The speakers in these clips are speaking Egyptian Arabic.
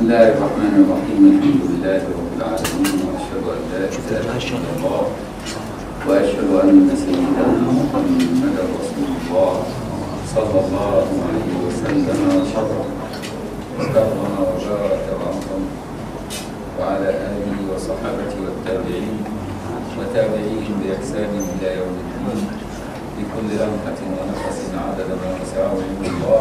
الله الرحمن الرحيم الحمد لله رب العالمين واشهد ان لا اله الا الله واشهد ان سيدنا محمدا رسول الله صلى الله عليه وسلم وشرف واستغفر وبارك وعظم وعلى اله وصحابته والتابعين وتابعيهم باحسان الى يوم الدين بكل لمحه ونفس عدد ما وسعه علم الله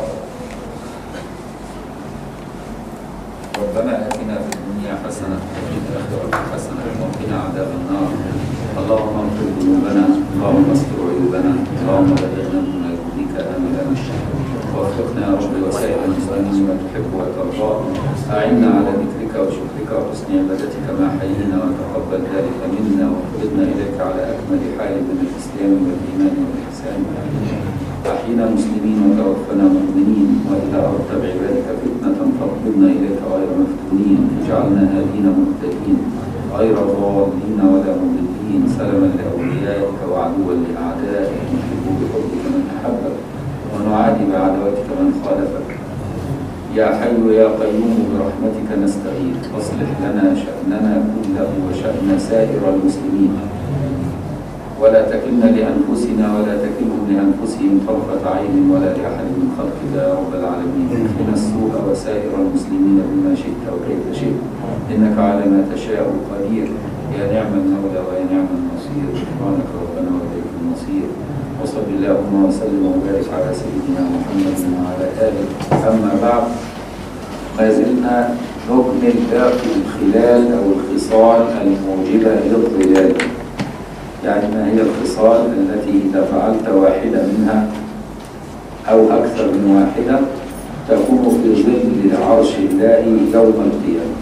ربنا اتنا في الدنيا حسنه وفي الاخره حسنه وقنا عذاب النار اللهم اغفر ذنوبنا اللهم استر عيوبنا اللهم بلغنا من يرضيك املا ووفقنا يا رب وسائر المسلمين ما تحب وترضى اعنا على ذكرك وشكرك وحسن عبادتك ما حيينا وتقبل ذلك منا وقبضنا اليك على اكمل حال من الاسلام والايمان والاحسان احينا مسلمين وتوفنا مؤمنين واذا اردت بعبادك فتنه فاقبضنا اليك غير مفتونين اجعلنا هادين مهتدين غير ضالين ولا مضلين سلما لاوليائك وعدوا لاعدائك نحب بحبك من احبك ونعادي بعداوتك من خالفك يا حي يا قيوم برحمتك نستغيث اصلح لنا شاننا كله وشان سائر المسلمين ولا تكلنا لانفسنا ولا تكلهم لانفسهم طرفه عين ولا لاحد من خلقك يا رب العالمين اكفنا السوء وسائر المسلمين بما شئت وكيف شئت انك على ما تشاء قدير يا نعم المولى ويا نعم النصير سبحانك ربنا واليك المصير وصل اللهم وسلم وبارك على سيدنا محمد وعلى اله اما بعد ما زلنا نكمل باقي الخلال او الخصال الموجبه للظلال يعني ما هي الخصال التي إذا فعلت واحدة منها أو أكثر من واحدة تكون في ظل عرش الله يوم القيامة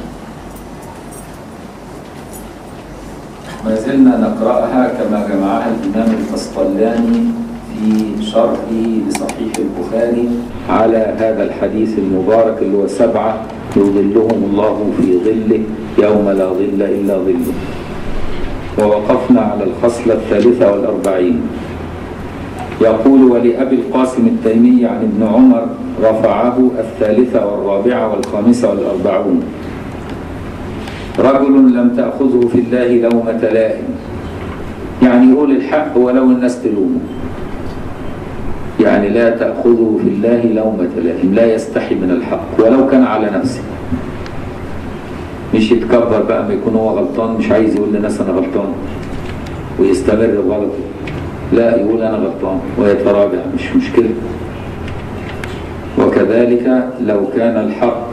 ما زلنا نقرأها كما جمعها الإمام القسطلاني في شرحه لصحيح البخاري على هذا الحديث المبارك اللي هو سبعة يظلهم الله في ظله يوم لا ظل إلا ظله ووقفنا على الخصلة الثالثة والأربعين يقول ولأبي القاسم التيمي عن ابن عمر رفعه الثالثة والرابعة والخامسة والأربعون رجل لم تأخذه في الله لومة لائم يعني يقول الحق ولو الناس تلومه يعني لا تأخذه في الله لومة لائم لا يستحي من الحق ولو كان على نفسه مش يتكبر بقى ما يكون هو غلطان مش عايز يقول للناس انا غلطان ويستمر في غلطه لا يقول انا غلطان ويتراجع مش مشكله وكذلك لو كان الحق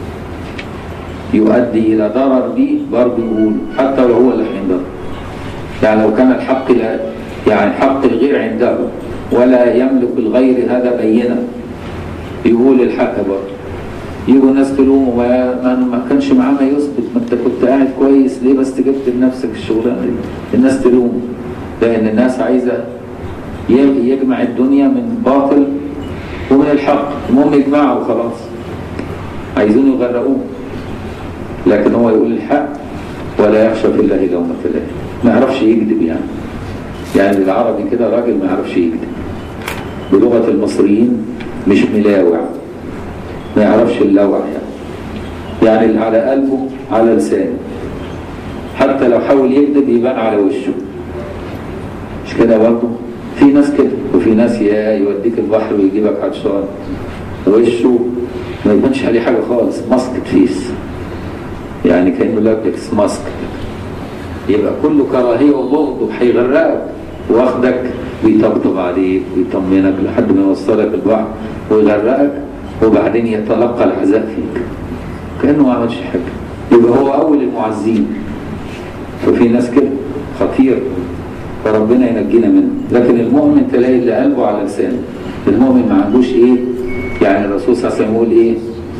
يؤدي الى ضرر بي برضه يقول حتى لو هو اللي هينضر يعني لو كان الحق لا يعني حق الغير عنده ولا يملك الغير هذا بينه يقول الحق برضه يجوا الناس تلومه ما, ما كانش معاه ما يثبت ما انت كنت قاعد كويس ليه بس جبت لنفسك الشغلانه دي الناس تلومه لان الناس عايزه يجمع الدنيا من باطل ومن الحق المهم يجمعوا وخلاص عايزين يغرقوه لكن هو يقول الحق ولا يخشى في الله لومة لائم ما يعرفش يكذب يعني يعني بالعربي كده راجل ما يعرفش يكذب بلغه المصريين مش ملاوع ما يعرفش اللوع يعني يعني اللي على قلبه على لسانه حتى لو حاول يكذب يبان على وشه مش كده برضه في ناس كده وفي ناس يا يوديك البحر ويجيبك عطشان وشه ما يبانش عليه حاجه خالص ماسك فيس يعني كانه لابس ماسك يبقى كله كراهيه وبغض وهيغرقك واخدك ويطبطب عليك ويطمنك لحد ما يوصلك البحر ويغرقك وبعدين يتلقى العذاب فيك كانه ما عملش حاجه يبقى هو اول المعزين ففي ناس كده خطير فربنا ينجينا منه لكن المؤمن تلاقي اللي قلبه على لسانه المؤمن ما عندوش ايه يعني الرسول صلى الله عليه وسلم يقول ايه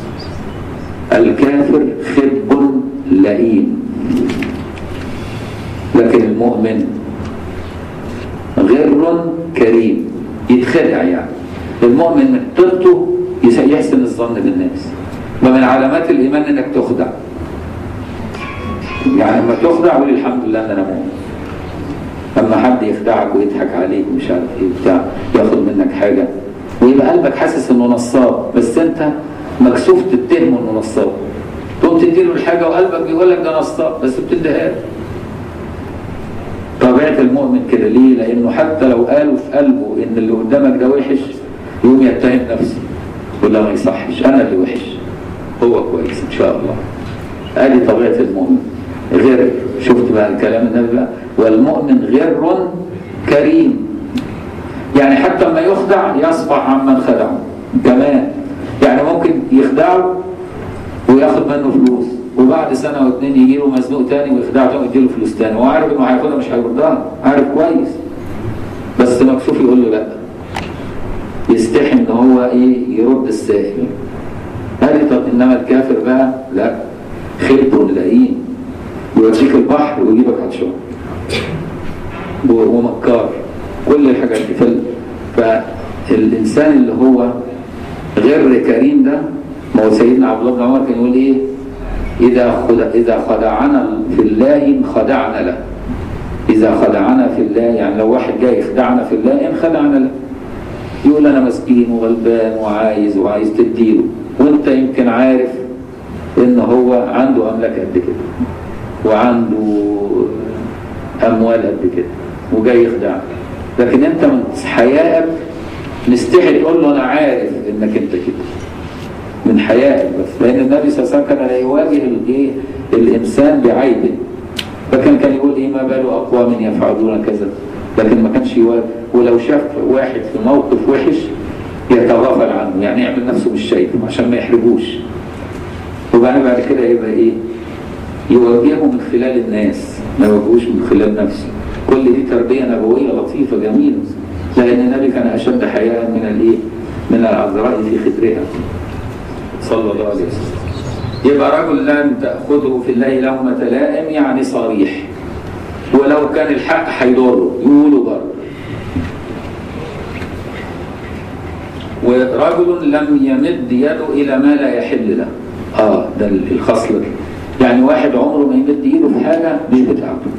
الكافر خب لئيم لكن المؤمن غر كريم يتخدع يعني المؤمن من طيبته يحسن الظن بالناس ومن علامات الايمان انك تخدع يعني لما تخدع قول الحمد لله ان انا مؤمن اما حد يخدعك ويضحك عليك ومش عارف ايه بتاع ياخد منك حاجه ويبقى قلبك حاسس انه نصاب بس انت مكسوف تتهمه انه نصاب وبتدي له الحاجه وقلبك بيقول لك ده نصاب بس بتديها له طبيعه المؤمن كده ليه؟ لانه حتى لو قالوا في قلبه ان اللي قدامك ده وحش يقوم يتهم نفسه يقول لا ما يصحش انا اللي وحش هو كويس ان شاء الله ادي طبيعه المؤمن غير شفت بقى الكلام النبي بقى والمؤمن غر كريم يعني حتى لما يخدع يصفح عمن خدعه كمان يعني ممكن يخدعه وياخد منه فلوس وبعد سنه واثنين يجي له مزنوق تاني ويخدعه تاني ويديله فلوس تاني هو عارف انه هياخدها مش هيردها عارف كويس بس مكسوف يقول له لا يستحي ان هو ايه يرد السائل هذه طب انما الكافر بقى لا خلط لئيم يوديك البحر ويجيبك عطشان ومكار كل الحاجات دي فال- فالانسان اللي هو غير كريم ده ما هو سيدنا عبد الله بن عمر كان يقول ايه اذا خدع اذا خدعنا في الله خدعنا له اذا خدعنا في الله يعني لو واحد جاي يخدعنا في الله ان خدعنا له يقول انا مسكين وغلبان وعايز وعايز تديله وانت يمكن عارف ان هو عنده املاك قد كده وعنده اموال قد كده وجاي يخدعك لكن انت من حيائك مستحي تقول له انا عارف انك انت كده من حيائك بس لان النبي صلى الله عليه وسلم كان لا يواجه الايه الانسان بعيبه فكان كان يقول ايه ما بال اقوام يفعلون كذا لكن ما كانش يواجه ولو شاف واحد في موقف وحش يتغافل عنه يعني يعمل نفسه مش شايفه عشان ما يحرجوش وبعدين بعد كده يبقى ايه يوجهه من خلال الناس ما يوجهوش من خلال نفسه كل دي تربيه نبويه لطيفه جميله لان النبي كان اشد حياء من الايه من العذراء في خدرها صلى الله عليه وسلم يبقى رجل لم تاخذه في الله لومه لائم يعني صريح ولو كان الحق هيضره يقولوا برضه ورجل لم يمد يده الى ما لا يحل له اه ده الخصله دي يعني واحد عمره ما يمد ايده في حاجه مش بتاعته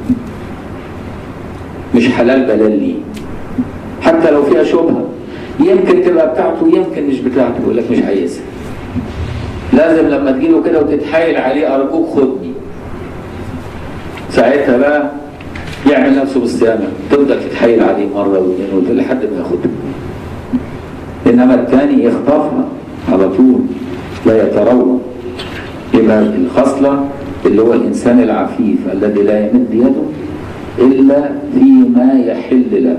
مش حلال بلال ليه حتى لو فيها شبهه يمكن تبقى بتاعته يمكن مش بتاعته يقول لك مش عايزها لازم لما تجيله كده وتتحايل عليه ارجوك خدني ساعتها بقى يعمل نفسه بالصيانه تفضل تتحايل عليه مره واثنين وثلاثه لحد ما ياخدها انما الثاني يخطفها على طول لا يتروى يبقى الخصله اللي هو الانسان العفيف الذي لا يمد يده الا فيما يحل له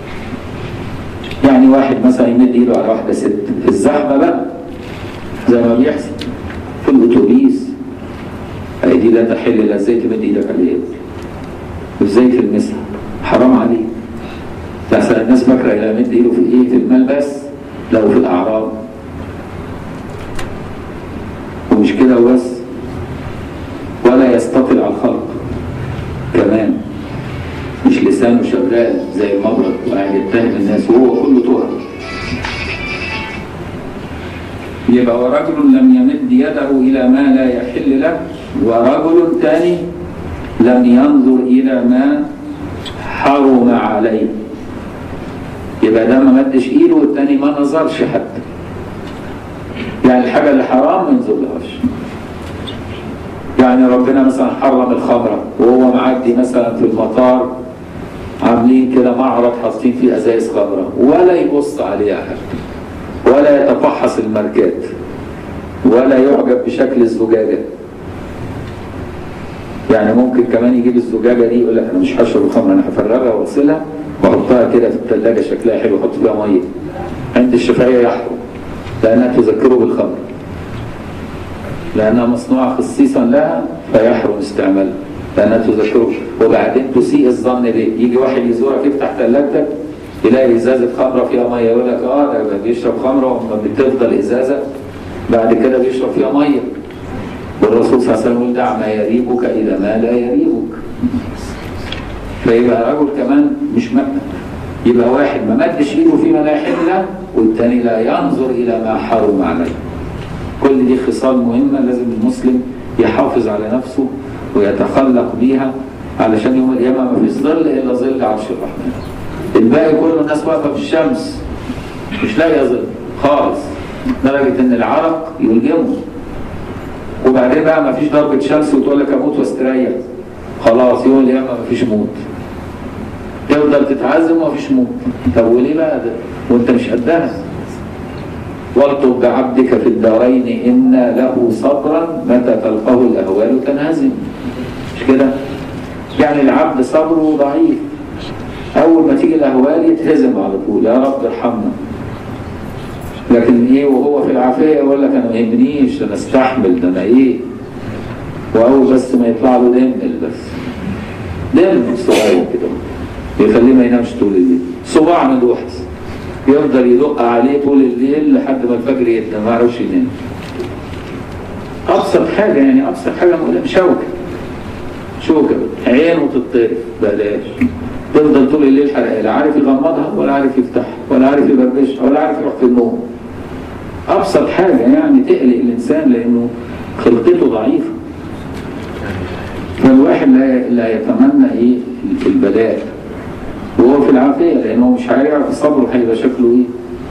يعني واحد مثلا يمد ايده على واحده ست في الزحمه بقى زي ما بيحصل في الاتوبيس هي دي لا تحل لا ازاي تمد ايدك عليها وازاي تلمسها حرام عليك لحسن الناس فاكره لا يمد ايده في ايه في المال بس لو في الاعراض ومش كده وبس ولا يستطيع على الخلق كمان مش لسانه شغال زي المبرد وقاعد يتهم الناس وهو كله تهم يبقى ورجل لم يمد يده إلى ما لا يحل له ورجل ثاني لم ينظر إلى ما حرم عليه يبقى ده ما مدش ايده والتاني ما نظرش حتى يعني الحاجة اللي حرام ما ينظرلهاش يعني ربنا مثلا حرم الخمرة وهو معدي مثلا في المطار عاملين كده معرض حاطين فيه ازايز خمرة ولا يبص عليها حتى ولا يتفحص الماركات ولا يعجب بشكل الزجاجة يعني ممكن كمان يجيب الزجاجة دي يقول لك انا مش هشرب الخمرة انا هفرغها واغسلها واحطها كده في الثلاجة شكلها حلو احط فيها مية عند الشافعية يحرم لانها تذكره بالخمر لانها مصنوعة خصيصا لها فيحرم استعمالها لانها تذكره وبعدين تسيء الظن به يجي واحد يزورك يفتح ثلاجتك يلاقي ازازه خمره فيها ميه يقول لك اه ده بيشرب خمره وما بتفضل ازازه بعد كده بيشرب فيها ميه والرسول صلى الله عليه وسلم يقول دع ما يريبك الى ما لا يريبك فيبقى رجل كمان مش مكنه يبقى واحد ما مدش ايده فيما لا يحل له والتاني لا ينظر الى ما حرم عليه كل دي خصال مهمه لازم المسلم يحافظ على نفسه ويتخلق بيها علشان يوم القيامه ما فيش ظل الا ظل عرش الرحمن الباقي كله الناس واقفه في الشمس مش لاقيه ظل خالص لدرجه ان العرق يلجمه وبعدين بقى ما فيش ضربة شمس وتقول لك اموت واستريح خلاص يوم القيامة ما فيش موت تفضل تتعذب وما فيش موت طب وليه بقى ده وانت مش قدها والطب بعبدك في الدارين إن له صبرا متى تلقاه الأهوال تنهزم مش كده يعني العبد صبره ضعيف أول ما تيجي الأهوال يتهزم على طول يا رب ارحمنا لكن ايه وهو في العافيه يقول لك انا ما يهمنيش انا استحمل ده انا ايه واول بس ما يطلع له دمل بس دمل صغير كده يخليه ما ينامش طول الليل صباع مدوحس يفضل يدق عليه طول الليل لحد ما الفجر يبدا ما يعرفش ينام ابسط حاجه يعني ابسط حاجه مؤلمه شوكه شوكه عينه تطرف بلاش تفضل طول الليل حرقه لا عارف يغمضها ولا عارف يفتحها ولا عارف يبربشها ولا عارف يروح في النوم ابسط حاجه يعني تقلق الانسان لانه خلقته ضعيفه فالواحد لا لا يتمنى ايه البلاء وهو في العافيه لانه مش هيعرف صبره هيبقى شكله ايه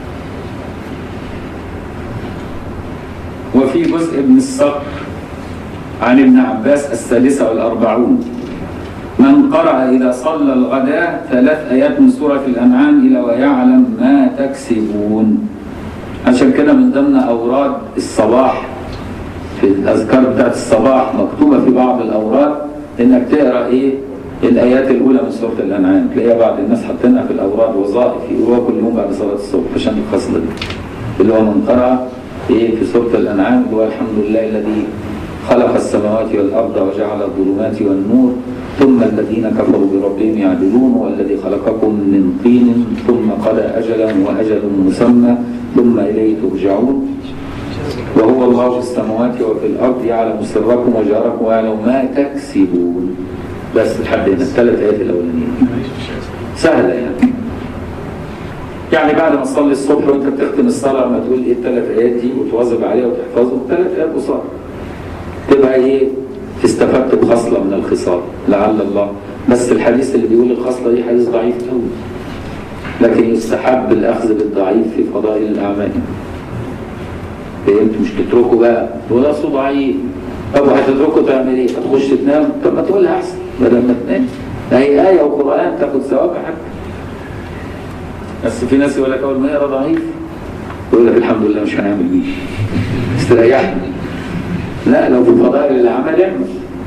وفي جزء من الصبر عن ابن عباس السادسة والأربعون من قرأ إذا صلى الغداء ثلاث آيات من سورة الأنعام إلى ويعلم ما تكسبون عشان كده من ضمن أوراد الصباح في الأذكار بتاعت الصباح مكتوبة في بعض الأوراد إنك تقرأ إيه الآيات الأولى من سورة الأنعام تلاقيها بعض الناس حاطينها في الأوراد وظائف يقروها كل يوم بعد صلاة الصبح عشان الخصلة دي اللي هو من قرأ إيه في سورة الأنعام اللي هو الحمد لله الذي خلق السماوات والأرض وجعل الظلمات والنور ثم الذين كفروا بربهم يعدلون والذي خلقكم من طين ثم قضى أجلا وأجل مسمى ثم إليه ترجعون وهو الله في السماوات وفي الأرض يعلم سركم وجهركم ويعلم ما تكسبون بس لحد هنا الثلاث آيات الأولانيين سهلة يعني يعني بعد ما تصلي الصبح وانت بتختم الصلاة لما تقول ايه الثلاث آيات دي وتواظب عليها وتحفظهم ثلاث آيات قصار تبقى ايه استفدت بخصلة من الخصال لعل الله بس الحديث اللي بيقول الخصلة دي حديث ضعيف قوي لكن يستحب الأخذ بالضعيف في فضائل الأعمال فهمت مش تتركه بقى تقول اصله ضعيف طب هتتركه تعمل ايه؟ هتخش تنام طب ما تقولها احسن بدل ما تنام ده هي آية وقرآن تاخد ثواب حتى بس في ناس يقول لك أول ما يقرا ضعيف يقول لك الحمد لله مش هنعمل بيه استريحنا لا لو في فضائل العمل اعمل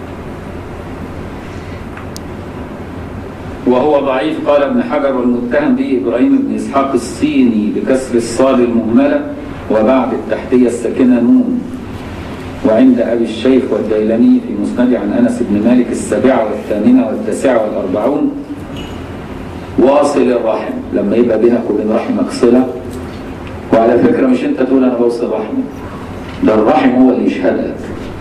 وهو ضعيف قال ابن حجر والمتهم به ابراهيم بن اسحاق الصيني بكسر الصاد المهمله وبعد التحتيه الساكنه نون وعند ابي الشيخ والديلمي في مسند عن انس بن مالك السابعه والثامنه والتاسعه والاربعون واصل الرحم لما يبقى بينك وبين رحمك صله وعلى فكره مش انت تقول انا بوصل رحمي ده الرحم هو اللي يشهد لك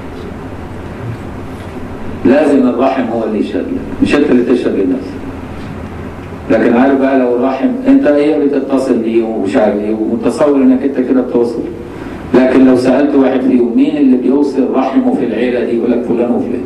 لازم الرحم هو اللي يشهد لك مش انت اللي تشهد لنفسك لكن عارف بقى لو الرحم انت ايه بتتصل بيه ومش عارف ايه ومتصور انك انت كده بتوصل لكن لو سالت واحد فيهم مين اللي بيوصل رحمه في العيله دي يقول لك فلان وفلان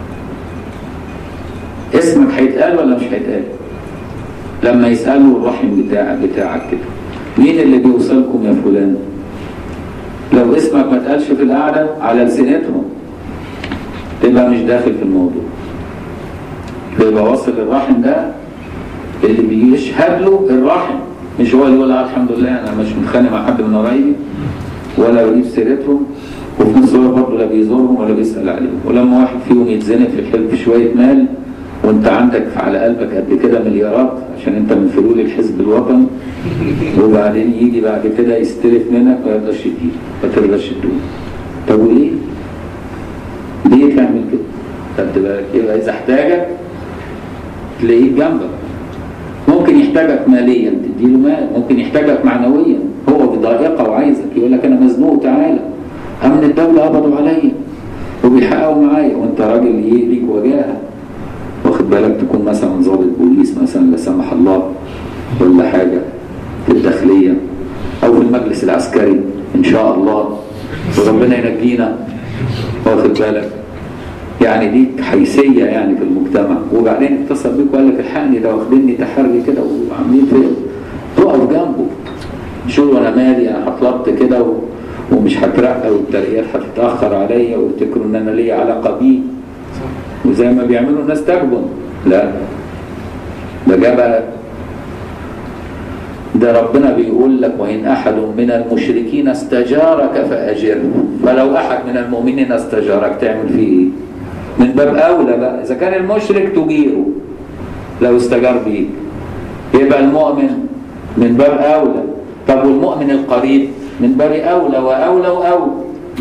اسمك هيتقال ولا مش هيتقال لما يسالوا الرحم بتاعك بتاعك كده مين اللي بيوصلكم يا فلان لو اسمك ما اتقالش في القعده على لسانتهم تبقى مش داخل في الموضوع يبقى واصل الرحم ده اللي بيشهد له الرحم مش هو اللي يقول آه الحمد لله انا مش متخانق مع حد من قرايبي ولا بجيب سيرتهم وفي نفس الوقت برضه لا بيزورهم ولا بيسال عليهم ولما واحد فيهم يتزنق في الحلم شويه مال وانت عندك على قلبك قد كده مليارات عشان انت من فلول الحزب الوطني وبعدين يجي بعد كده يستلف منك ما يرضاش يديك ما ترضاش تدوه طب وليه؟ ليه تعمل كده؟ خدت بالك يبقى اذا احتاجك تلاقيه جنبك ممكن يحتاجك ماليا تديله مال ممكن يحتاجك معنويا هو بضائقه وعايزك يقول لك انا مزنوق تعالى امن الدوله قبضوا عليا وبيحققوا معايا وانت راجل ايه ليك وجاهه واخد بالك تكون مثلا ضابط بوليس مثلا لا سمح الله ولا حاجه في الداخليه او في المجلس العسكري ان شاء الله وربنا ينجينا واخد بالك يعني دي حيثيه يعني في المجتمع وبعدين اتصل بيك وقال لك الحقني ده واخديني تحري كده وعاملين فيه تقف جنبه شو انا مالي انا اتلطت كده و... ومش هترقى والترقيات هتتاخر عليا ويفتكروا ان انا ليا علاقه بيه وزي ما بيعملوا الناس تجبن لا ده جبل ده ربنا بيقول لك وإن أحد من المشركين استجارك فأجره فلو أحد من المؤمنين استجارك تعمل فيه إيه؟ من باب أولى بقى إذا كان المشرك تجيره لو استجار بيك يبقى المؤمن من باب أولى طب والمؤمن القريب من باب أولى وأولى وأولى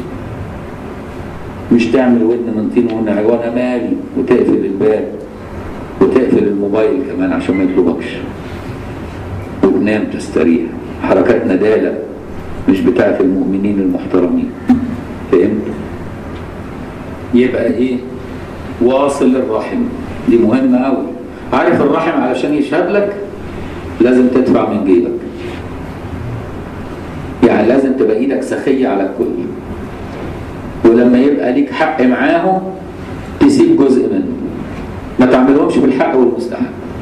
مش تعمل ودن من طين ونع وانا مالي وتقفل الباب وتقفل الموبايل كمان عشان ما يطلبكش وتنام تستريح حركات ندالة مش بتاعت المؤمنين المحترمين فهمت؟ يبقى ايه؟ واصل الرحم دي مهمة قوي عارف الرحم علشان يشهد لك لازم تدفع من جيبك يعني لازم تبقى ايدك سخية على الكل ولما يبقى ليك حق معاهم تسيب جزء منه ما تعملهمش بالحق والمستحق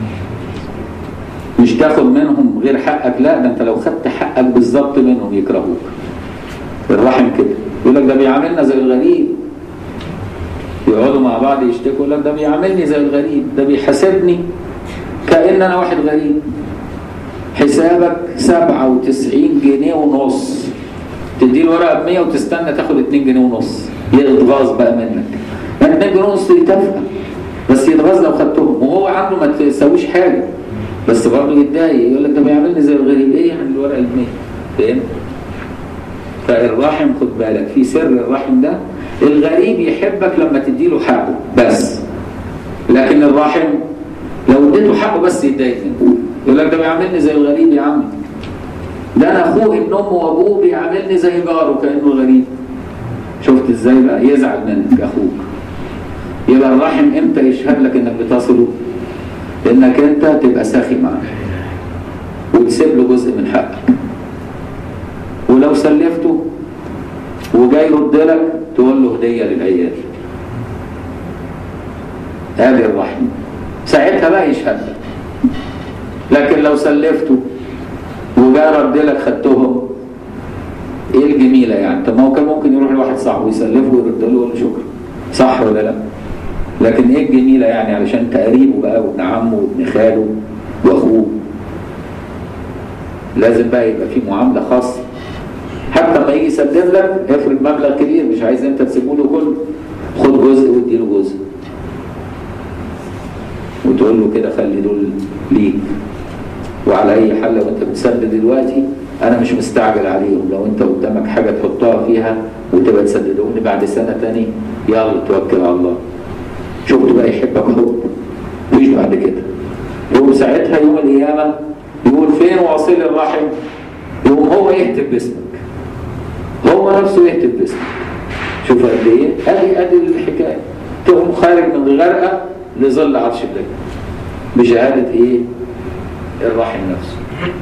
مش تاخد منهم غير حقك لا ده انت لو خدت حقك بالظبط منهم يكرهوك الرحم كده يقول لك ده بيعاملنا زي الغريب يقعدوا مع بعض يشتكوا يقول لك ده بيعاملني زي الغريب ده بيحاسبني كأن انا واحد غريب حسابك 97 جنيه ونص تدي له ورقه ب 100 وتستنى تاخد 2 جنيه ونص يتغاظ بقى منك يعني 2 جنيه ونص دي تافهه بس يتغاظ لو خدتهم وهو عنده ما تسويش حاجه بس برضه يتضايق يقول لك ده بيعاملني زي الغريب ايه يعني الورقه ال 100 فاهم؟ فالرحم خد بالك في سر الرحم ده الغريب يحبك لما تدي له حقه بس لكن الرحم لو اديته حقه بس يتضايق منه يقول لك ده بيعاملني زي الغريب يا عمي ده انا اخوه ابن امه وابوه بيعاملني زي جاره كانه غريب شفت ازاي بقى يزعل منك اخوك يبقى الرحم امتى يشهد لك انك بتصله انك انت تبقى ساخي معاه وتسيب له جزء من حقك ولو سلفته وجاي يرد لك تقول له هديه للعيال ادي الرحم ساعتها بقى يشهد لك لكن لو سلفته وجاء رد لك خدتهم ايه الجميله يعني طب ما هو كان ممكن يروح لواحد صاحبه يسلفه ويرد له يقول له شكرا صح ولا لا لكن ايه الجميله يعني علشان انت قريبه بقى وابن عمه وابن خاله واخوه لازم بقى يبقى في معامله خاصه حتى لما يجي يسلم لك افرض مبلغ كبير مش عايز انت تسيبه له كله خد جزء وادي له جزء وتقول له كده خلي دول ليك وعلى اي حال لو انت بتسدد دلوقتي انا مش مستعجل عليهم لو انت قدامك حاجه تحطها فيها وتبقى تسددوني بعد سنه تاني يلا توكل على الله شفت بقى يحبك حب مش بعد كده يقوم ساعتها يوم القيامه يقول فين واصل الرحم يقوم هو يهتف باسمك هو نفسه يهتف باسمك شوف قد ايه ادي ادي الحكايه تقوم خارج من الغرقه لظل عرش الله بشهاده ايه الرحم نفسه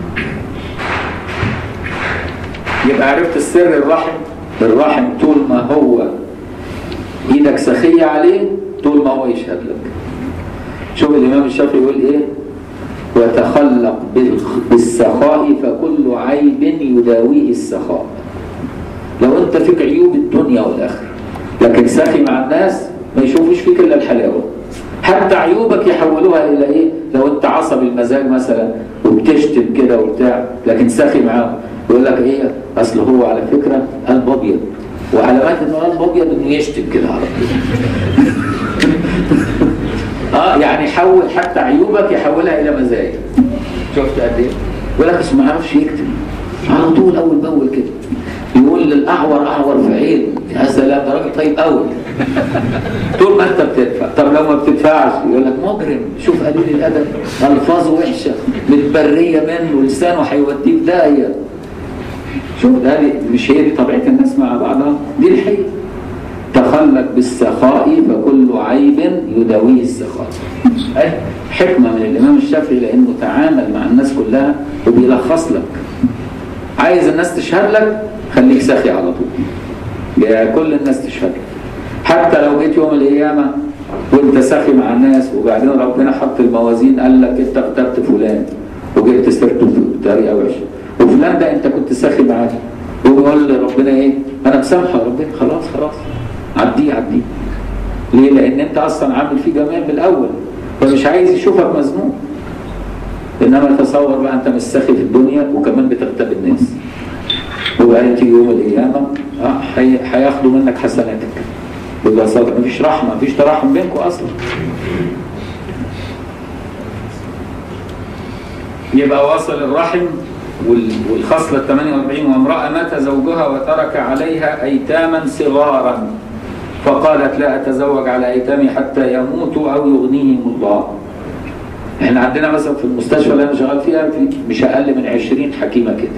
يبقى عرفت السر الرحم الرحم طول ما هو ايدك سخية عليه طول ما هو يشهد لك شوف الامام الشافعي يقول ايه وتخلق بالسخاء فكل عيب يداويه السخاء لو انت فيك عيوب الدنيا والاخره لكن ساخي مع الناس ما يشوفوش فيك الا الحلاوه حتى عيوبك يحولوها الى ايه لو انت عصبي المزاج مثلا وبتشتم كده وبتاع لكن ساخي معاهم يقول لك ايه اصل هو على فكره قلب ابيض وعلامات انه قلب ابيض انه يشتم كده على طول اه يعني حول حتى عيوبك يحولها الى مزايا شفت قد ايه يقول لك ما يعرفش يكتب على طول اول باول كده يقول للاعور اعور في عينه يا سلام ده راجل طيب قوي طول ما انت بتدفع طب لو ما بتدفعش يقول لك مجرم شوف قليل الادب الفاظه وحشه متبريه منه لسانه هيوديه في داهيه شوف ده مش هي دي طبيعه الناس مع بعضها دي الحقيقه تخلق بالسخاء فكل عيب يداويه السخاء أي حكمه من الامام الشافعي لانه تعامل مع الناس كلها وبيلخص لك عايز الناس تشهد لك خليك سخي على طول يا كل الناس تشهد لك حتى لو جيت يوم القيامة وانت سخي مع الناس وبعدين ربنا حط الموازين قال لك انت اخترت فلان وجبت سيرته بطريقة وحشة وفلان ده انت كنت سخي معاه ويقول لربنا ايه انا مسامحه يا ربنا خلاص خلاص عديه عديه ليه لان انت اصلا عامل فيه جمال من الاول فمش عايز يشوفك مزنوق انما تصور بقى انت مستخي في الدنيا وكمان بتغتاب الناس وبعدين تيجي يوم القيامه اه هي- هياخدوا منك حسناتك ببساطه مفيش رحمه مفيش تراحم بينكم اصلا يبقى واصل الرحم وال- والخصلة 48 وامرأة مات زوجها وترك عليها أيتاما صغارا فقالت لا أتزوج على أيتامي حتى يموتوا أو يغنيهم الله احنا عندنا مثلا في المستشفى اللي انا شغال فيها في مش اقل من 20 حكيمه كده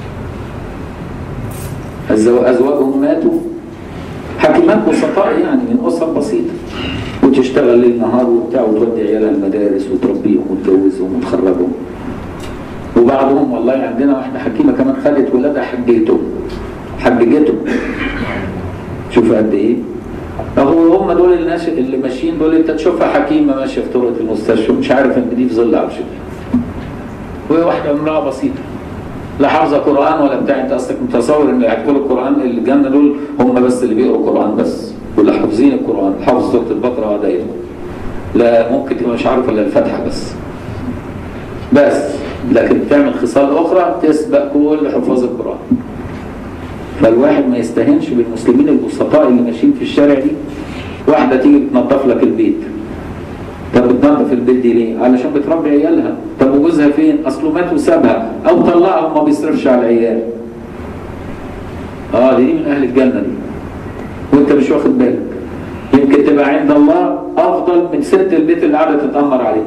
الزو- ازواجهم ماتوا حكيمات بسطاء يعني من اسر بسيطه وتشتغل ليل نهار وبتاع وتودي عيالها المدارس وتربيهم وتجوزهم وتخرجهم وبعضهم والله عندنا واحده حكيمه كمان خدت ولادها حجيتهم حججتهم شوف قد ايه هو هم دول الناس اللي ماشيين دول انت تشوفها حكيمه ماشيه في طرقه المستشفى مش عارف ان دي في ظل عرش الله. وهي واحده امراه بسيطه لا حافظه قران ولا بتاع انت اصلك متصور ان اللي هيدخلوا القران اللي الجنه دول هم بس اللي بيقروا قران بس واللي حافظين القران حافظ سوره البقره وده يدخل لا ممكن تبقى مش عارف الا الفاتحه بس بس لكن تعمل خصال اخرى تسبق كل حفاظ القران فالواحد ما يستهينش بالمسلمين البسطاء اللي ماشيين في الشارع دي واحده تيجي بتنظف لك البيت طب بتنظف البيت دي ليه؟ علشان بتربي عيالها طب وجوزها فين؟ اصله مات وسابها او طلقها وما بيصرفش على العيال اه دي, دي من اهل الجنه دي وانت مش واخد بالك يمكن تبقى عند الله افضل من ست البيت اللي قاعده تتامر عليه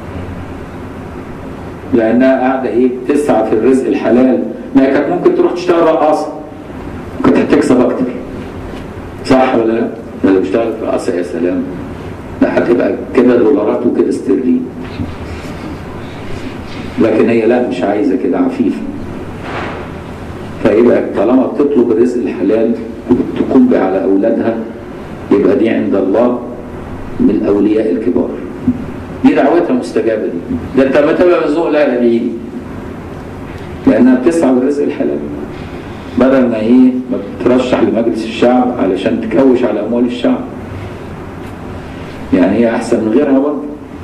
لانها قاعده ايه تسعى في الرزق الحلال ما هي كانت ممكن تروح تشتغل رقاصه كنت هتكسب اكتر صح ولا لا؟ ده لو اشتغلت رقاصه يا سلام ده هتبقى كده دولارات وكده استرلين لكن هي لا مش عايزه كده عفيفه فيبقى طالما بتطلب الرزق الحلال وتقوم به على اولادها يبقى دي عند الله من الاولياء الكبار دي دعوتها مستجابه دي ده انت ما تبقى مزوق لا ادعي لي لانها بتسعى بالرزق الحلال بدل ما ايه ما ترشح لمجلس الشعب علشان تكوش على اموال الشعب يعني هي احسن من غيرها برضه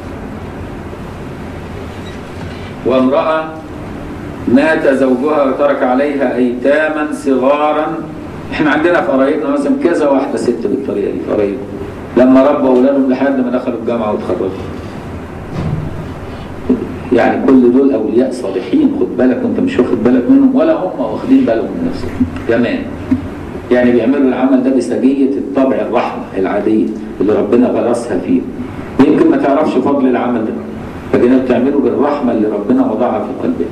وامراه مات زوجها وترك عليها ايتاما صغارا احنا عندنا في قرايبنا مثلا كذا واحده ست بالطريقه دي في قرايبنا لما ربوا اولادهم لحد ما دخلوا الجامعه واتخرجوا يعني كل دول اولياء صالحين خد بالك وانت مش واخد بالك منهم ولا هم واخدين بالهم من نفسهم كمان يعني بيعملوا العمل ده بسجيه الطبع الرحمه العاديه اللي ربنا غرسها فيه يمكن ما تعرفش فضل العمل ده لكن انت بتعمله بالرحمه اللي ربنا وضعها في قلبك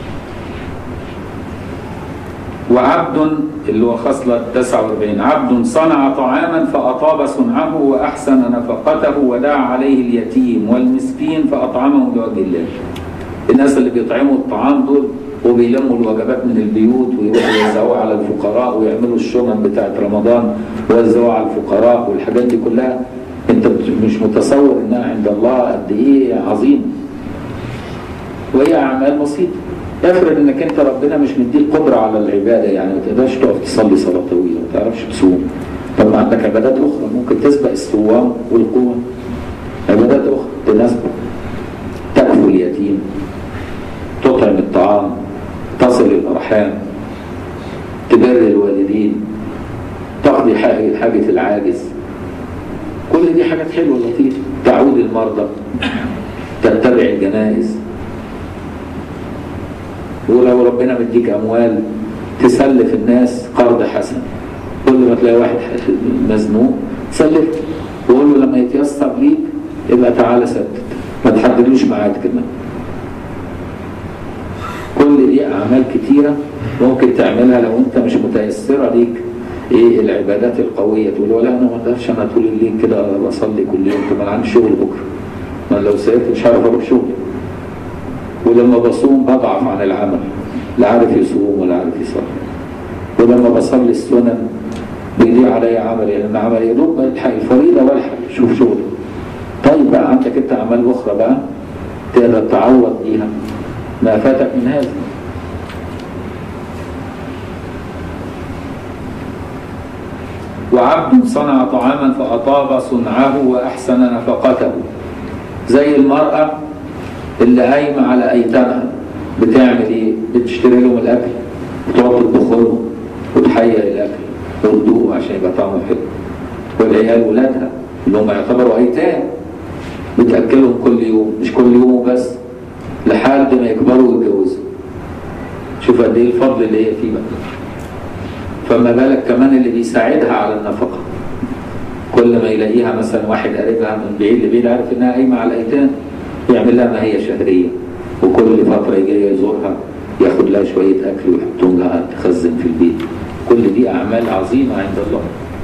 وعبد اللي هو خصلة 49 عبد صنع طعاما فأطاب صنعه وأحسن نفقته ودعا عليه اليتيم والمسكين فأطعمه لوجه الله الناس اللي بيطعموا الطعام دول وبيلموا الوجبات من البيوت ويروحوا يوزعوها على الفقراء ويعملوا الشنط بتاعت رمضان ويوزعوها على الفقراء والحاجات دي كلها انت مش متصور انها عند الله قد ايه عظيمه وهي اعمال بسيطه افرض انك انت ربنا مش مديك قدره على العباده يعني ما تقدرش تقف تصلي صلاه طويله ما تعرفش تصوم طب ما عندك عبادات اخرى ممكن تسبق الصوام والقوه عبادات اخرى تناسبك تكفل اليتيم تطعم الطعام تصل الارحام تبر الوالدين تقضي حاجه حاجه العاجز كل دي حاجات حلوه لطيفه تعود المرضى تتبع الجنائز ولو ربنا مديك اموال تسلف الناس قرض حسن كل ما تلاقي واحد مزنوق سلف وقول له لما يتيسر ليك يبقى تعالى سدد ما تحددوش ميعاد كمان كل دي اعمال كتيره ممكن تعملها لو انت مش متيسره ليك ايه العبادات القويه تقول له لا انا ما اقدرش انا طول الليل كده بصلي كل يوم طب انا عندي شغل بكره ما لو سيبت مش عارف اروح شغلي ولما بصوم بضعف عن العمل لا عارف يصوم ولا عارف يصلي ولما بصلي السنن بيضيع علي عملي لان عملي يا دوب الحق الفريضه والحق شوف شغلي طيب بقى عندك انت اعمال اخرى بقى تقدر تعوض بيها ما فاتك من هذا وعبد صنع طعاما فأطاب صنعه وأحسن نفقته زي المرأة اللي قايمة على أيتامها بتعمل إيه؟ بتشتري لهم الأكل وتقعد تطبخ لهم وتحيي الأكل وتدوقه عشان يبقى طعمه حلو والعيال ولادها اللي هم يعتبروا أيتام بتأكلهم كل يوم مش كل يوم وبس لحد ما يكبروا ويتجوزوا شوف قد ايه الفضل اللي هي فيه بقى فما بالك كمان اللي بيساعدها على النفقة كل ما يلاقيها مثلا واحد قريبها من بعيد لبعيد عارف انها قايمة على الايتام يعمل لها ما هي شهرية وكل فترة يجي يزورها ياخد لها شوية أكل ويحطهم لها تخزن في البيت كل دي أعمال عظيمة عند الله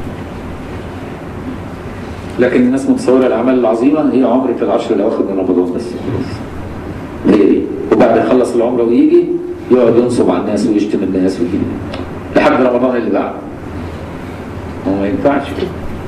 لكن الناس متصورة الأعمال العظيمة هي عمرة العشر الأواخر من رمضان بس خلاص هي دي وبعد يخلص العمرة ويجي يقعد ينصب على الناس ويشتم الناس ويجي لحد رمضان اللي بعده هو ما ينفعش كده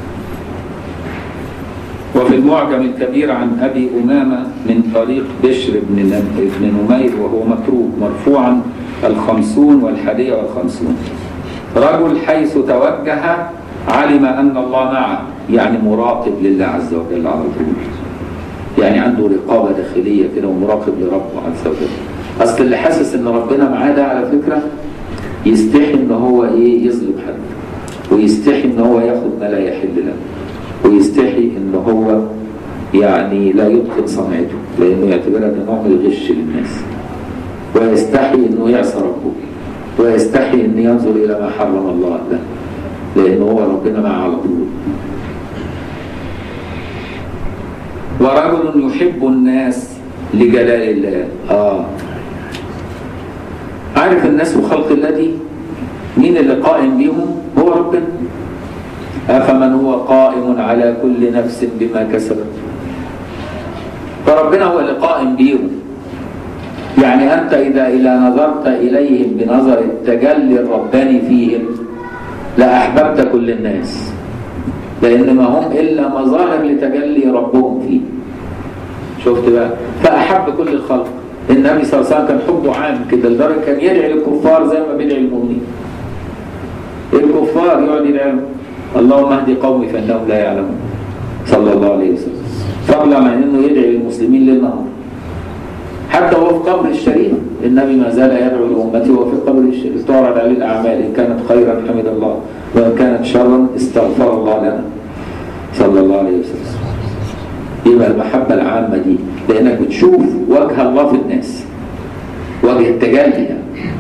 وفي المعجم الكبير عن أبي أمامة من طريق بشر بن نم- بن نمير وهو متروك مرفوعا الخمسون والحادية والخمسون رجل حيث توجه علم أن الله معه يعني مراقب لله عز وجل على طول يعني عنده رقابة داخلية كده ومراقب لربه عز وجل أصل اللي حاسس إن ربنا معاه ده على فكرة يستحي إن هو إيه يظلم حد ويستحي إن هو ياخد ما لا يحل له ويستحي إن هو يعني لا يتقن صنعته لأنه يعتبرها ده نوع من الغش للناس ويستحي إنه يعصى ربه ويستحي إن ينظر إلى ما حرم الله له لأنه هو ربنا معه على طول ورجل يحب الناس لجلال الله آه عارف الناس وخلق الله دي مين اللي قائم بيهم هو ربنا أفمن هو قائم على كل نفس بما كسبت فربنا هو اللي قائم بيهم يعني أنت إذا إذا نظرت إليهم بنظر التجلي الرباني فيهم لأحببت كل الناس لأن ما هم إلا مظاهر لتجلي ربهم فيه شفت بقى فأحب كل الخلق النبي صلى الله عليه وسلم كان حبه عام كده لدرجة كان يدعي للكفار زي ما بيدعي المؤمنين الكفار يقعد يدعي لهم اللهم اهدي قومي فإنهم لا يعلمون صلى الله عليه وسلم فضلا عن انه يدعي للمسلمين ليل نهار حتى وهو في قبر الشريف النبي ما زال يدعو لامته وهو في قبر الشريف تعرض عليه الاعمال ان كانت خيرا حمد الله وان كانت شرا استغفر الله لنا صلى الله عليه وسلم يبقى المحبه العامه دي لانك بتشوف وجه الله في الناس وجه التجلي يعني.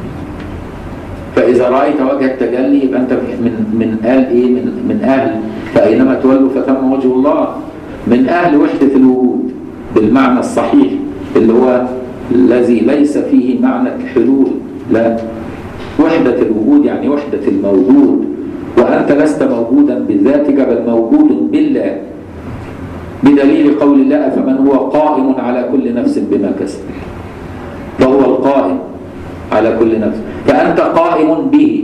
فاذا رايت وجه التجلي يبقى انت من من اهل ايه من من اهل فاينما تولوا فثم وجه الله من اهل وحده الوجود بالمعنى الصحيح اللي هو الذي ليس فيه معنى الحلول لا وحدة الوجود يعني وحدة الموجود وأنت لست موجودا بذاتك بل موجود بالله بدليل قول الله فمن هو قائم على كل نفس بما كسب فهو القائم على كل نفس فأنت قائم به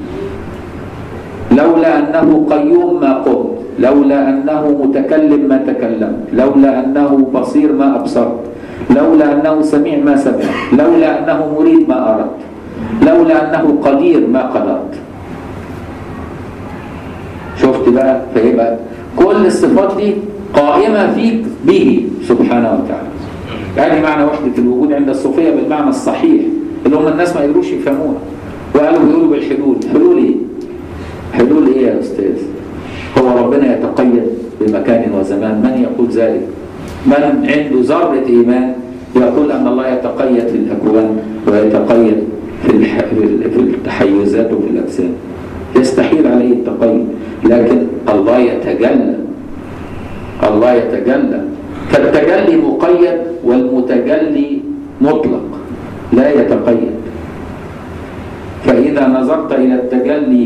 لولا أنه قيوم ما قمت لولا أنه متكلم ما تكلمت لولا أنه بصير ما أبصرت لولا أنه سميع ما سمعت لولا أنه مريد ما أردت لولا أنه قدير ما قدرت شفت بقى فيبقى كل الصفات دي قائمة فيك به سبحانه وتعالى يعني معنى وحدة الوجود عند الصوفية بالمعنى الصحيح اللي هم الناس ما يقدروش يفهموها وقالوا بيقولوا بالحلول حلول ايه حلول ايه يا استاذ هو ربنا يتقيد بمكان وزمان من يقول ذلك من عنده ذرة إيمان يقول أن الله يتقيد في الأكوان ويتقيد في, الح... في التحيزات وفي الأجسام يستحيل عليه التقيد لكن الله يتجلى الله يتجلى فالتجلي مقيد والمتجلي مطلق لا يتقيد فإذا نظرت إلى التجلي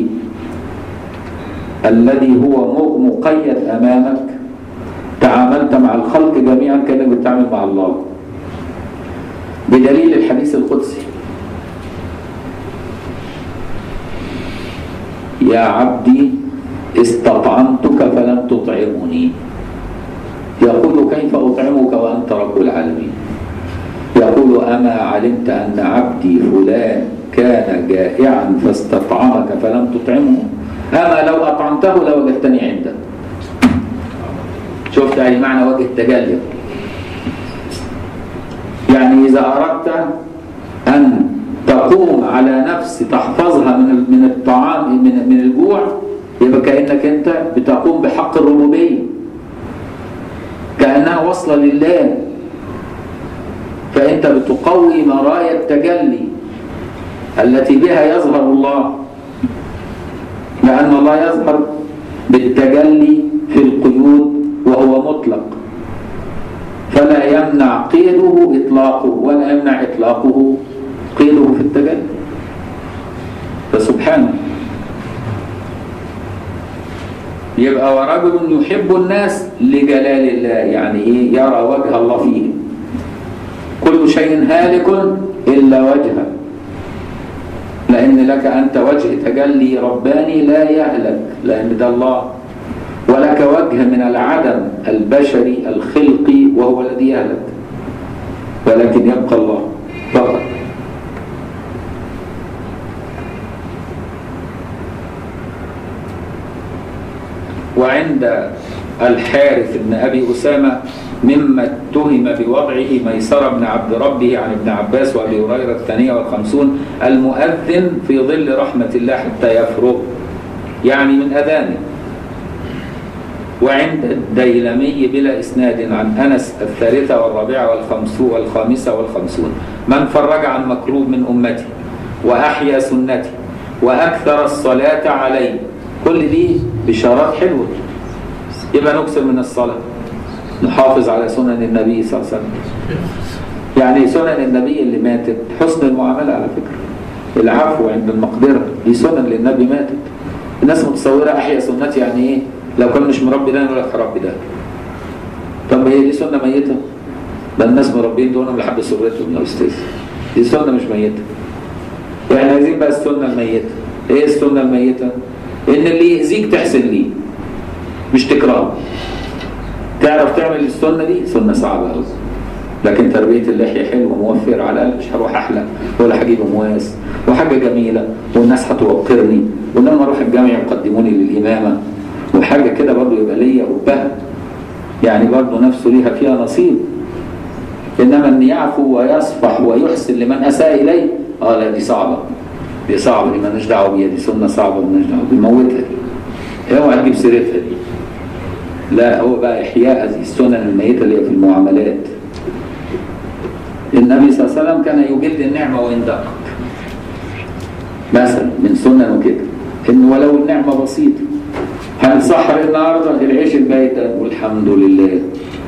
الذي هو مقيد أمامك تعاملت مع الخلق جميعا كأنك بتتعامل مع الله بدليل الحديث القدسي يا عبدي استطعمتك فلم تطعمني يقول كيف أطعمك وأنت رب العالمين يقول أما علمت أن عبدي فلان كان جائعا فاستطعمك فلم تطعمه أما لو أطعمته لوجدتني عنده شفت يعني معنى وجه التجلي يعني إذا أردت أن تقوم على نفس تحفظها من من الطعام من من الجوع يبقى كأنك أنت بتقوم بحق الربوبية كأنها وصلة لله فأنت بتقوي مرايا التجلي التي بها يظهر الله لأن الله يظهر بالتجلي في القيود وهو مطلق فلا يمنع قيده إطلاقه ولا يمنع إطلاقه قيده في التجلي فسبحانه يبقى ورجل يحب الناس لجلال الله يعني ايه يرى وجه الله فيه كل شيء هالك الا وجهه لان لك انت وجه تجلي رباني لا يهلك لان ده الله ولك وجه من العدم البشري الخلقي وهو الذي يهلك ولكن يبقى الله فقط وعند الحارث بن أبي أسامة مما اتهم بوضعه ميسر بن عبد ربه عن ابن عباس وأبي هريرة الثانية والخمسون المؤذن في ظل رحمة الله حتى يفرغ يعني من أذانه وعند الديلمي بلا إسناد عن أنس الثالثة والرابعة والخمسون والخامسة والخمسون من فرج عن مكروب من أمتي وأحيا سنتي وأكثر الصلاة عليه كل دي بشارات حلوة يبقى نكسر من الصلاة نحافظ على سنن النبي صلى الله عليه وسلم يعني سنن النبي اللي ماتت حسن المعاملة على فكرة العفو عند المقدرة دي سنن للنبي ماتت الناس متصورة أحيا سنتي يعني إيه لو كان مش مربي ده يقول لك ربي ده طب هي دي سنة ميتة ده الناس مربين دول لحد سرتهم يا أستاذ دي سنة مش ميتة يعني عايزين بقى السنة الميتة ايه السنة الميتة ان اللي يأذيك تحسن ليه مش تكرهه تعرف تعمل السنة دي سنة صعبة قوي لكن تربية اللحية حلوة موفرة على الأقل مش هروح أحلى ولا هجيب مواس وحاجة جميلة والناس هتوقرني ولما أروح الجامع يقدموني للإمامة وحاجة كده برضه يبقى ليا قبها يعني برضه نفسه ليها فيها نصيب إنما أن يعفو ويصفح ويحسن لمن أساء إليه آه لا دي صعبة دي صعبة دي مالناش دعوة بيها دي سنة صعبة مالناش دعوة بيموتها دي اوعى تجيب سيرتها دي لا هو بقى إحياء هذه السنن الميتة اللي هي في المعاملات النبي صلى الله عليه وسلم كان يجد النعمة وإن دقت مثلا من سنن وكده إن ولو النعمة بسيطة هنسحر النهارده العيش البايت والحمد لله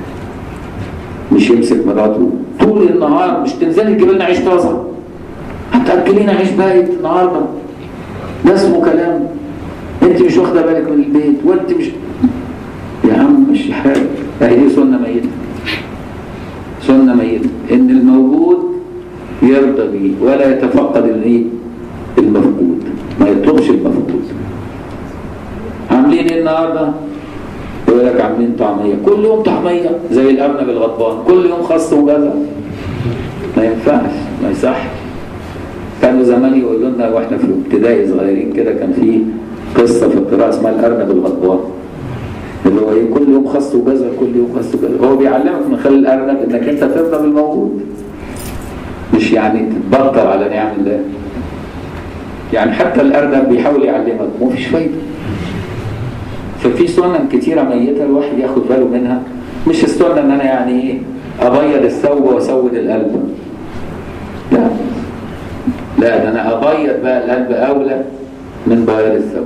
مش يمسك مراته طول النهار مش تنزلي تجيب لنا عيش طازه هتاكلينا عيش بايت النهارده ده اسمه كلام انت مش واخده بالك من البيت وانت مش يا عم مش حاجه اهي دي سنه ميته سنه ميته ان الموجود يرضى بيه ولا يتفقد الايه المفقود ما يطلبش المفقود عاملين ايه النهارده يقول لك عاملين طعميه كل يوم طعميه زي الارنب الغضبان كل يوم خس وجزر ما ينفعش ما يصح كانوا زمان يقولوا لنا واحنا في ابتدائي صغيرين كده كان في قصه في القراءه اسمها الارنب الغضبان اللي هو ايه كل يوم خس وجزر كل يوم خس وجزر هو بيعلمك من خلال الارنب انك انت ترضى بالموجود مش يعني تتبطر على نعم الله يعني حتى الارنب بيحاول يعلمك ومفيش فايده ففي سنن كتيرة ميتة الواحد ياخد باله منها مش السنة ان انا يعني ايه ابيض الثوب واسود القلب لا لا ده انا ابيض بقى القلب اولى من بياض الثوب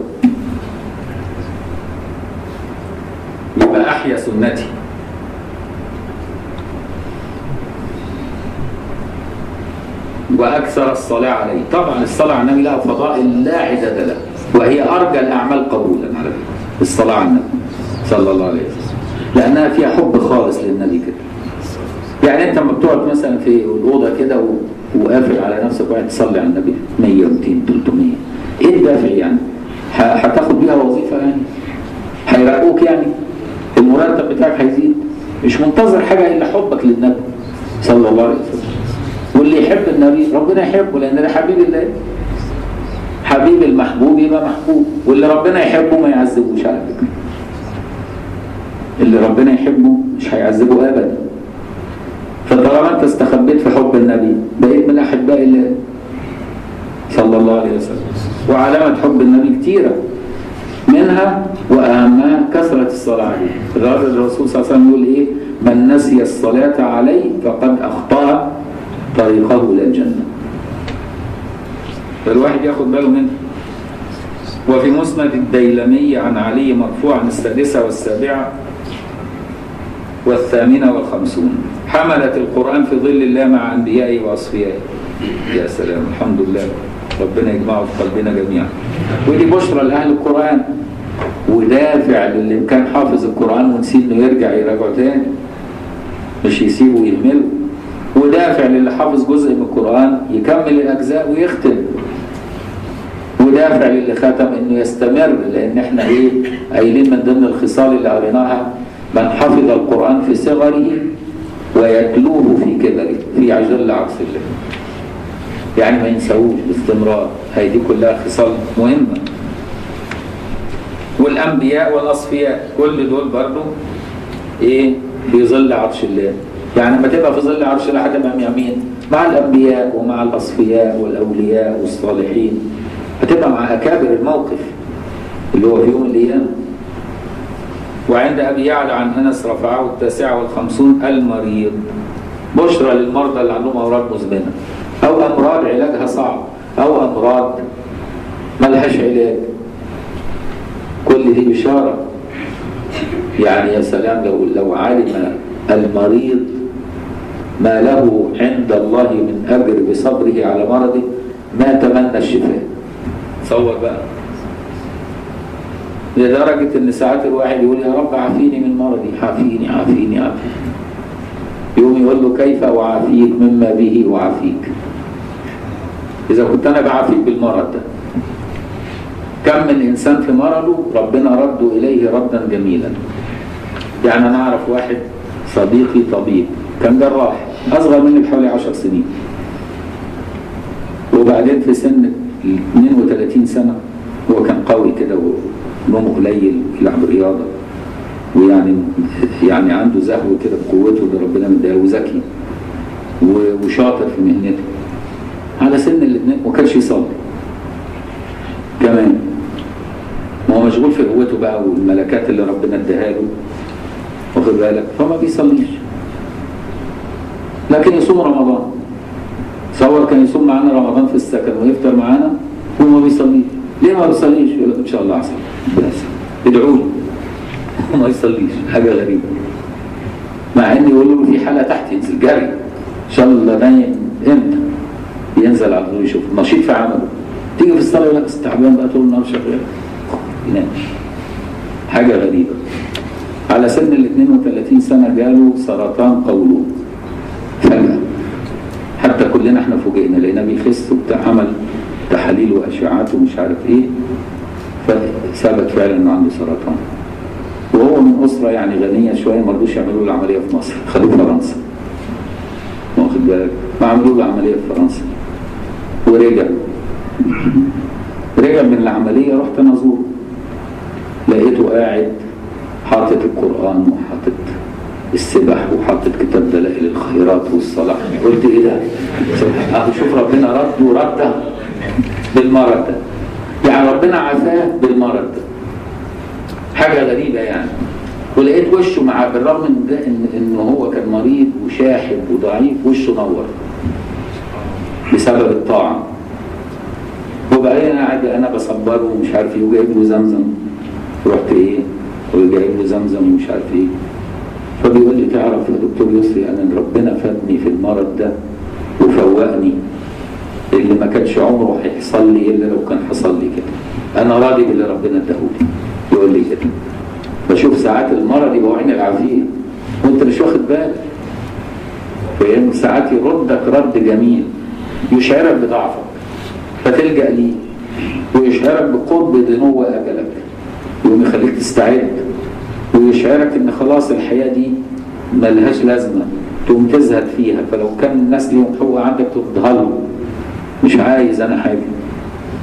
يبقى احيا سنتي واكثر الصلاة عليه طبعا الصلاة على النبي لها فضائل لا عدد لها وهي ارجى الاعمال قبولا على فكرة الصلاة على النبي صلى الله عليه وسلم لأنها فيها حب خالص للنبي كده يعني أنت لما بتقعد مثلا في الأوضة كده و... وقافل على نفسك وقاعد تصلي على النبي 100 200 300 إيه الدافع يعني؟ ه... هتاخد بيها وظيفة يعني؟ هيرقوك يعني؟ المرتب بتاعك هيزيد مش منتظر حاجة إلا حبك للنبي صلى الله عليه وسلم واللي يحب النبي ربنا يحبه لأن ده حبيب الله حبيب المحبوب يبقى محبوب واللي ربنا يحبه ما يعذبوش على فكره اللي ربنا يحبه مش هيعذبه ابدا فطالما انت استخبيت في حب النبي بقيت من احباء الله صلى الله عليه وسلم وعلامة حب النبي كتيرة منها وأهمها كثرة الصلاة عليه الرسول صلى الله عليه وسلم يقول إيه من نسي الصلاة عليه فقد أخطأ طريقه إلى الجنة فالواحد ياخد باله منه وفي مسند الديلمي عن علي مرفوعا السادسة والسابعة والثامنة والخمسون حملت القرآن في ظل الله مع أنبيائه وأصفيائه يا سلام الحمد لله ربنا يجمعه في قلبنا جميعا ودي بشرى لأهل القرآن ودافع للي كان حافظ القرآن ونسي انه يرجع يراجعه تاني مش يسيبه ويهمله ودافع للي حافظ جزء من القرآن يكمل الأجزاء ويختم ودافع للي ختم انه يستمر لان احنا ايه قايلين من ضمن الخصال اللي قريناها من حفظ القرآن في صغره ويتلوه في كبره في عجل عكس الله يعني ما ينسوش باستمرار هي دي كلها خصال مهمة والأنبياء والأصفياء كل دول برضو إيه في ظل عرش الله يعني لما تبقى في ظل عرش الله هتبقى مع مين؟ مع الأنبياء ومع الأصفياء والأولياء والصالحين هتبقى مع أكابر الموقف اللي هو في يوم القيامة وعند أبي يعلى عن أنس رفعه التاسعة والخمسون المريض بشرى للمرضى اللي عندهم أمراض مزمنة أو أمراض علاجها صعب أو أمراض ملهاش علاج كل دي بشارة يعني يا سلام لو لو علم المريض ما له عند الله من أجر بصبره على مرضه ما تمنى الشفاء تصور بقى لدرجة إن ساعات الواحد يقول يا رب عافيني من مرضي عافيني عافيني عافيني يقوم يقول له كيف أعافيك مما به أعافيك إذا كنت أنا بعافيك بالمرض ده كم من إنسان في مرضه ربنا رده إليه ردا جميلا يعني أنا أعرف واحد صديقي طبيب كان جراح أصغر مني بحوالي 10 سنين وبعدين في سن 32 سنة هو كان قوي كده ونومه قليل يلعب رياضة ويعني يعني عنده زهو كده بقوته اللي ربنا مديها وذكي وشاطر في مهنته على سن الاثنين وما كانش يصلي كمان ما هو مشغول في قوته بقى والملكات اللي ربنا اداها له واخد بالك فما بيصليش لكن يصوم رمضان تصور كان يصوم معانا رمضان في السكن ويفطر معانا وما بيصليش ليه ما بيصليش يقول لك ان شاء الله احسن بس ادعوا لي ما يصليش حاجه غريبه مع ان يقولوا له في حاله تحت ينزل جري ان شاء الله نايم امتى ينزل على طول يشوف نشيط في عمله تيجي في الصلاه يقول لك استعبان بقى طول النهار شغال ينام حاجه غريبه على سن ال 32 سنه جاله سرطان قولون فجاه حتى كلنا احنا فوجئنا لقيناه بيخس وبتاع عمل تحاليل واشعاعات ومش عارف ايه فثبت فعلا انه عنده سرطان وهو من اسره يعني غنيه شويه ما رضوش يعملوا له العمليه في مصر خدوه فرنسا واخد بالك ما عملوا له عمليه في فرنسا ورجع رجع من العمليه رحت انا ازوره لقيته قاعد حاطط القران وحاطط السبح وحاطط كتاب دلائل الخيرات والصلاح قلت ايه ده؟ اهو شوف ربنا رد ورد بالمرض ده يعني ربنا عافاه بالمرض ده حاجه غريبه يعني ولقيت وشه مع بالرغم من ده ان انه هو كان مريض وشاحب وضعيف وشه نور بسبب الطاعه وبعدين انا قاعد انا بصبره ومش عارف ايه وجايب له زمزم رحت ايه وجايب له زمزم ومش عارف ايه فبيقول لي تعرف يا دكتور يسري انا ربنا فادني في المرض ده وفوقني اللي ما كانش عمره هيحصل لي الا لو كان حصل لي كده انا راضي باللي ربنا اداهولي يقول لي كده بشوف ساعات المرض يبقى عين العافيه وانت مش واخد بالك فاهم ساعات يردك رد جميل يشعرك بضعفك فتلجا ليه ويشعرك بقرب دنو اجلك يقوم يخليك تستعد ويشعرك ان خلاص الحياه دي ملهاش لازمه تقوم تزهد فيها فلو كان الناس ليهم حقوق عندك تردها له مش عايز انا حاجه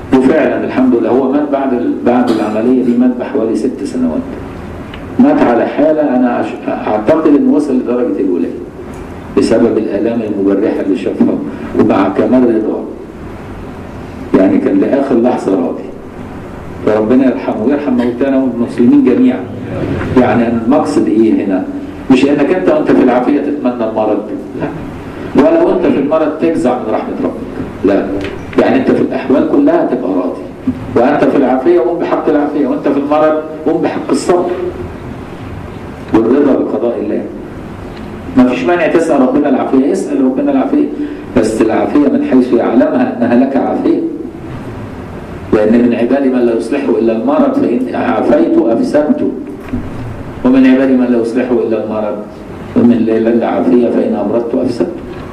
وفعلا الحمد لله هو مات بعد ال- بعد العمليه دي مات بحوالي ست سنوات مات على حاله انا أش- اعتقد انه وصل لدرجه الولايه بسبب الالام المبرحه اللي شافها ومع كمال رضاه يعني كان لاخر لحظه راضي فربنا يرحمه ويرحم موتانا والمسلمين جميعا يعني أنا المقصد ايه هنا مش انك انت وانت في العافيه تتمنى المرض لا ولا وانت في المرض تجزع من رحمه ربك لا يعني انت في الاحوال كلها تبقى راضي وانت في العافيه قم بحق العافيه وانت في المرض قم بحق الصبر والرضا بقضاء الله ما فيش مانع تسال ربنا العافيه اسال ربنا العافيه بس العافيه من حيث يعلمها انها لك عافيه لأن من عبادي من لا يصلحه إلا المرض فإن عافيت أفسدت ومن عبادي من لا يصلحه إلا المرض ومن إلا العافية فإن أمرضت أفسدت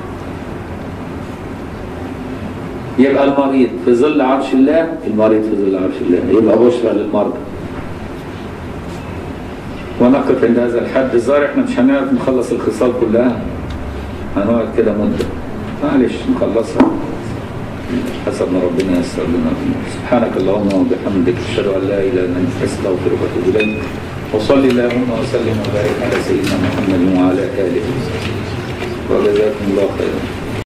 يبقى المريض في ظل عرش الله المريض في ظل عرش الله يبقى بشرى للمرضى ونقف عند هذا الحد الظاهر احنا مش هنعرف نخلص الخصال كلها هنقعد كده مدة معلش نخلصها حسب ما ربنا يسر لنا سبحانك اللهم وبحمدك اشهد ان لا اله الا انت استغفرك واتوب اليك وصلي اللهم وسلم وبارك على سيدنا محمد وعلى اله وجزاكم الله خيرا